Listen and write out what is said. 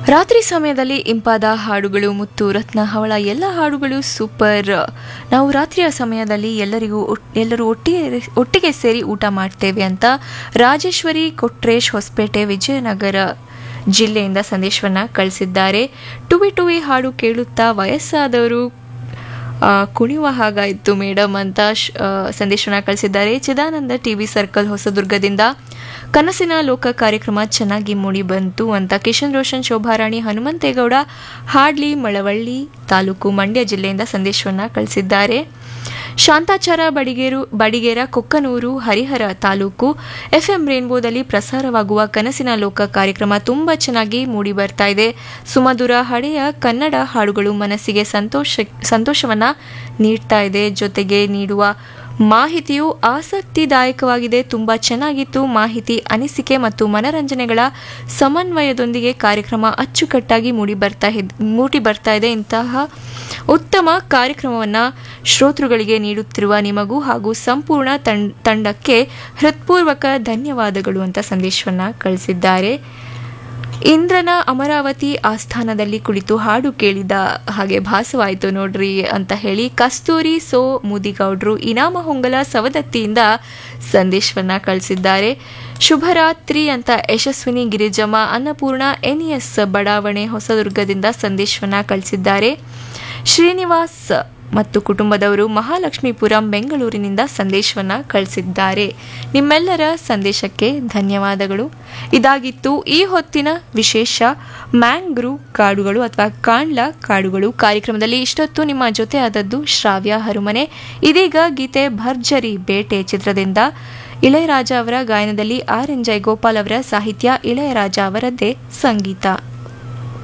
ರಾತ್ರಿ ಸಮಯದಲ್ಲಿ ಇಂಪಾದ ಹಾಡುಗಳು ಮುತ್ತು ರತ್ನ ಹವಳ ಎಲ್ಲ ಹಾಡುಗಳು ಸೂಪರ್ ನಾವು ರಾತ್ರಿಯ ಸಮಯದಲ್ಲಿ ಎಲ್ಲರಿಗೂ ಒಟ್- ಎಲ್ಲರೂ ಒಟ್ಟಿಗೆ ಒಟ್ಟಿಗೆ ಸೇರಿ ಊಟ ಮಾಡ್ತೇವೆ ಅಂತ ರಾಜೇಶ್ವರಿ ಕೊಟ್ರೇಶ್ ಹೊಸಪೇಟೆ ವಿಜಯನಗರ ಜಿಲ್ಲೆಯಿಂದ ಸಂದೇಶವನ್ನ ಕಳಿಸಿದ್ದಾರೆ ಟುವಿ ಟುವಿ ಹಾಡು ಕೇಳುತ್ತಾ ವಯಸ್ಸಾದವರು ಆ, ಕುಣಿಯುವ ಹಾಗಾಯಿತು ಮೇಡಮ್ ಅಂತ ಶ್- ಆ, ಸಂದೇಶವನ್ನ ಕಳಿಸಿದ್ದಾರೆ ಚಿದಾನಂದ ಟಿವಿ ಸರ್ಕಲ್ ಹೊಸದುರ್ಗದಿಂದ ಕನಸಿನ ಲೋಕ ಕಾರ್ಯಕ್ರಮ ಚೆನ್ನಾಗಿ ಮೂಡಿ ಬಂತು ಅಂತ ಕಿಶನ್ ರೋಷನ್ ಶೋಭಾರಾಣಿ ಹನುಮಂತೇಗೌಡ ಹಾಡ್ಲಿ ಮಳವಳ್ಳಿ ತಾಲೂಕು ಮಂಡ್ಯ ಜಿಲ್ಲೆಯಿಂದ ಸಂದೇಶವನ್ನ ಕಳಿಸಿದ್ದಾರೆ ಶಾಂತಾಚಾರ ಬಡಿಗೇರು ಬಡಿಗೇರ ಕೊಕ್ಕನೂರು ಹರಿಹರ ತಾಲೂಕು ಎಫ್ಎಂ ರೇನ್ಬೋದಲ್ಲಿ ಪ್ರಸಾರವಾಗುವ ಕನಸಿನ ಲೋಕ ಕಾರ್ಯಕ್ರಮ ತುಂಬಾ ಚೆನ್ನಾಗಿ ಮೂಡಿ ಬರ್ತಾ ಇದೆ ಸುಮಧುರ ಹಳೆಯ ಕನ್ನಡ ಹಾಡುಗಳು ಮನಸ್ಸಿಗೆ ಸಂತೋಷ ಸಂತೋಷವನ್ನ ನೀಡ್ತಾ ಇದೆ ಜೊತೆಗೆ ನೀಡುವ ಮಾಹಿತಿಯು ಆಸಕ್ತಿದಾಯಕವಾಗಿದೆ ತುಂಬಾ ಚೆನ್ನಾಗಿತ್ತು ಮಾಹಿತಿ ಅನಿಸಿಕೆ ಮತ್ತು ಮನರಂಜನೆಗಳ ಸಮನ್ವಯದೊಂದಿಗೆ ಕಾರ್ಯಕ್ರಮ ಅಚ್ಚುಕಟ್ಟಾಗಿ ಮೂಡಿ ಬರ್ತಾ ಇದ್- ಮೂಡಿ ಬರ್ತಾ ಇದೆ ಇಂತಹ ಉತ್ತಮ ಕಾರ್ಯಕ್ರಮವನ್ನು ಶ್ರೋತೃಗಳಿಗೆ ನೀಡುತ್ತಿರುವ ನಿಮಗೂ ಹಾಗೂ ಸಂಪೂರ್ಣ ತಂಡ್- ತಂಡಕ್ಕೆ ಹೃತ್ಪೂರ್ವಕ ಧನ್ಯವಾದಗಳು ಅಂತ ಸಂದೇಶವನ್ನ ಕಳಿಸಿದ್ದಾರೆ ಇಂದ್ರನ ಅಮರಾವತಿ ಆಸ್ಥಾನದಲ್ಲಿ ಕುಳಿತು ಹಾಡು ಕೇಳಿದ ಹಾಗೆ ಭಾಸವಾಯಿತು ನೋಡ್ರಿ ಅಂತ ಹೇಳಿ ಕಸ್ತೂರಿ ಸೋ ಮುದಿಗೌಡ್ರು ಇನಾಮ ಹೊಂಗಲ ಸವದತ್ತಿಯಿಂದ ಸಂದೇಶವನ್ನ ಕಳಿಸಿದ್ದಾರೆ ಶುಭರಾತ್ರಿ ಅಂತ ಯಶಸ್ವಿನಿ ಗಿರಿಜಮ್ಮ ಅನ್ನಪೂರ್ಣ ಎನ್ಎಸ್ ಬಡಾವಣೆ ಹೊಸದುರ್ಗದಿಂದ ಸಂದೇಶವನ್ನ ಕಳಿಸಿದ್ದಾರೆ ಶ್ರೀನಿವಾಸ್ ಮತ್ತು ಕುಟುಂಬದವರು ಮಹಾಲಕ್ಷ್ಮೀಪುರಂ ಬೆಂಗಳೂರಿನಿಂದ ಸಂದೇಶವನ್ನ ಕಳಿಸಿದ್ದಾರೆ ನಿಮ್ಮೆಲ್ಲರ ಸಂದೇಶಕ್ಕೆ ಧನ್ಯವಾದಗಳು ಇದಾಗಿತ್ತು ಈ ಹೊತ್ತಿನ ವಿಶೇಷ ಮ್ಯಾಂಗ್ರೂ ಕಾಡುಗಳು ಅಥವಾ ಕಾಂಡ್ಲ ಕಾಡುಗಳು ಕಾರ್ಯಕ್ರಮದಲ್ಲಿ ಇಷ್ಟೊತ್ತು ನಿಮ್ಮ ಜೊತೆ ಆದದ್ದು ಶ್ರಾವ್ಯ ಹರುಮನೆ ಇದೀಗ ಗೀತೆ ಭರ್ಜರಿ ಬೇಟೆ ಚಿತ್ರದಿಂದ ಇಳೆಯರಾಜ ಅವರ ಗಾಯನದಲ್ಲಿ ಆರ್ ಎನ್ ಜಯಗೋಪಾಲ್ ಅವರ ಸಾಹಿತ್ಯ ಇಳೆಯರಾಜ ಅವರದ್ದೇ ಸಂಗೀತ